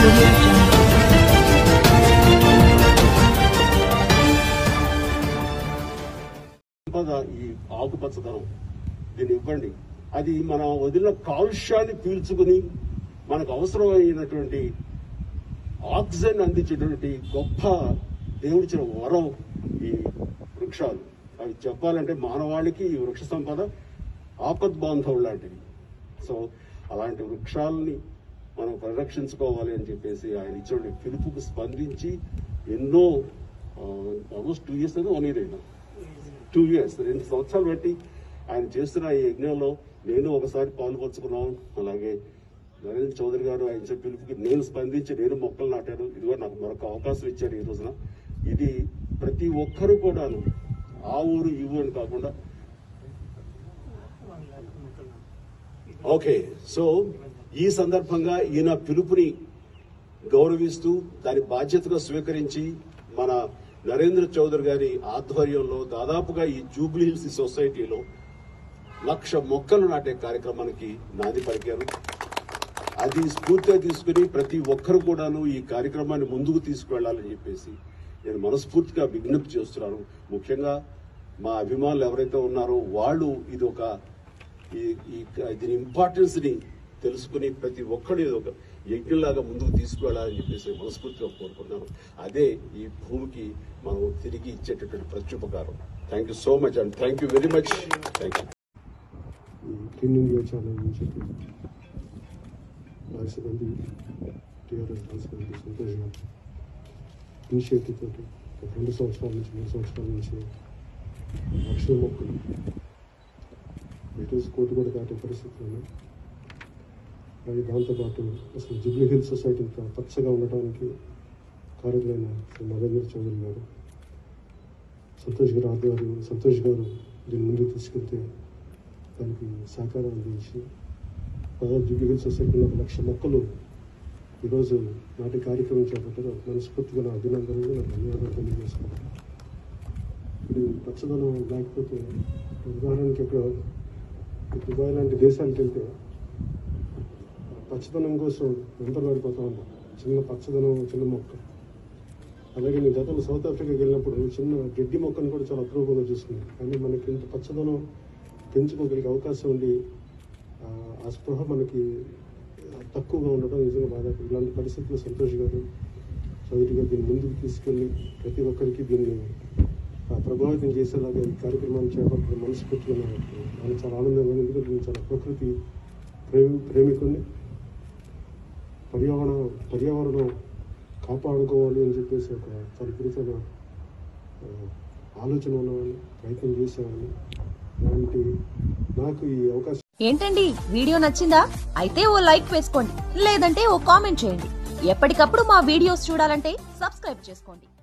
audio jungle. సంపద ఈ ఆకుపచ్చదనం దీన్ని ఇవ్వండి అది మన వదిలిన కాలుష్యాన్ని పీల్చుకుని మనకు అవసరమైనటువంటి ఆక్సిజన్ అందించేటువంటి గొప్ప దేవుడిచ్చిన వరం ఈ వృక్షాలు అవి చెప్పాలంటే మానవాళికి ఈ వృక్ష సంపద ఆపద్ బాంధవులు లాంటివి సో అలాంటి వృక్షాలని మనం పరిరక్షించుకోవాలి అని చెప్పేసి ఆయన ఇచ్చిన పిలుపుకు స్పందించి ఎన్నో ఆల్మోస్ట్ టూ ఇయర్స్ అయితే వన్ ఇయర్ అయినా టూ ఇయర్స్ రెండు సంవత్సరాలు బట్టి ఆయన చేస్తున్న ఈ యజ్ఞంలో నేను ఒకసారి పాల్పంచుకున్నాను అలాగే నరేంద్ర చౌదరి గారు ఆయన ఇచ్చిన పిలుపుకి నేను స్పందించి నేను మొక్కలు నాటాను ఇది కూడా నాకు మరొక అవకాశం ఇచ్చారు ఈ రోజున ఇది ప్రతి ఒక్కరూ కూడాను ఆ ఊరు ఈ ఊరు అని కాకుండా ఓకే సో ఈ సందర్భంగా ఈయన పిలుపుని గౌరవిస్తూ దాని బాధ్యతగా స్వీకరించి మన నరేంద్ర చౌదరి గారి ఆధ్వర్యంలో దాదాపుగా ఈ జూబ్లీ హిల్స్ ఈ సొసైటీలో లక్ష మొక్కలు నాటే కార్యక్రమానికి నాంది పలికారు అది స్ఫూర్తిగా తీసుకుని ప్రతి ఒక్కరు కూడాను ఈ కార్యక్రమాన్ని ముందుకు తీసుకువెళ్లాలని చెప్పేసి నేను మనస్ఫూర్తిగా విజ్ఞప్తి చేస్తున్నాను ముఖ్యంగా మా అభిమానులు ఎవరైతే ఉన్నారో వాళ్ళు ఇది ఒక ఈ ఈ దీని ఇంపార్టెన్స్ ని తెలుసుకుని ప్రతి ఒక్కరు ఇది ఒక యజ్ఞంలాగా ముందుకు తీసుకువెళ్ళాలని చెప్పేసి మనస్ఫూర్తిగా కోరుకుంటున్నాను అదే ఈ భూమికి మనం తిరిగి ఇచ్చేటటువంటి ప్రత్యుపకారం thank you so much and thank you very much thank you ఈ క్లీన్ ఇండియా ఛానల్ నుంచి రాజశేఖర్ టీఆర్ఎస్ రాజశేఖర్ సంతోష్ గారు ఇనిషియేటివ్ తోటి ఒక రెండు సంవత్సరాల నుంచి మూడు సంవత్సరాల నుంచి లక్షల మొక్కలు ఈరోజు కోటి కూడా దాటే పరిస్థితులు ఉన్నాయి అలాగే దాంతోపాటు అసలు జుబ్లీ హిల్ సొసైటీ ఇంత పచ్చగా ఉండటానికి కారకులైన శ్రీ నరేంద్ర చౌదరి గారు సంతోష్ గారు ఆధ్వర్యం సంతోష్ గారు దీన్ని ముందుకు తీసుకెళ్తే దానికి సహకారం అందించి దాదాపు జూబ్లీహిల్ సొసైటీలో ఒక లక్ష మొక్కలు ఈరోజు నాటి కార్యక్రమం చేపట్టారు మనస్ఫూర్తిగా నా అభినందనలు నా ధన్యవాదాలు తెలియజేసుకున్నాను ఇప్పుడు ఈ పచ్చదనం లేకపోతే ఉదాహరణకి ఇక్కడ దుబాయ్ లాంటి దేశాలకు వెళ్తే పచ్చదనం కోసం ఎంత పడిపోతా ఉన్నాం చిన్న పచ్చదనం చిన్న మొక్క అలాగే నేను గతంలో సౌత్ ఆఫ్రికాకి వెళ్ళినప్పుడు చిన్న గడ్డి మొక్కను కూడా చాలా అప్రూపంగా చూసుకున్నాను కానీ మనకి ఇంత పచ్చదనం పెంచుకోగలిగే అవకాశం ఉండి ఆ, ఆ స్పృహ మనకి తక్కువగా ఉండడం నిజంగా బాధ ఇలాంటి పరిస్థితుల్లో సంతోష్ గారు చౌదరి గారు దీన్ని ముందుకు తీసుకెళ్ళి ప్రతి ఒక్కరికి దీన్ని ఆ, ప్రభావితం చేసేలాగా ఈ కార్యక్రమాన్ని చేపట్టడం మనస్ఫూర్తిగా నాకు నాకు చాలా ఆనందంగా ఉంది ఎందుకంటే నేను చాలా ప్రకృతి ప్రేమి ప్రేమికుని పర్యావరణ పర్యావరణం కాపాడుకోవాలి అని చెప్పేసి ఒక చాలా గురుతర ఆ, ఆలోచన ఉన్నవాడిని ప్రయత్నం చేసేవాడిని అలాంటి నాకు ఈ అవకాశం ఏంటండి వీడియో నచ్చిందా అయితే ఓ లైక్ వేసుకోండి లేదంటే ఓ కామెంట్ చేయండి ఎప్పటికప్పుడు మా వీడియోస్ చూడాలంటే సబ్స్క్రైబ్ చేసుకోండి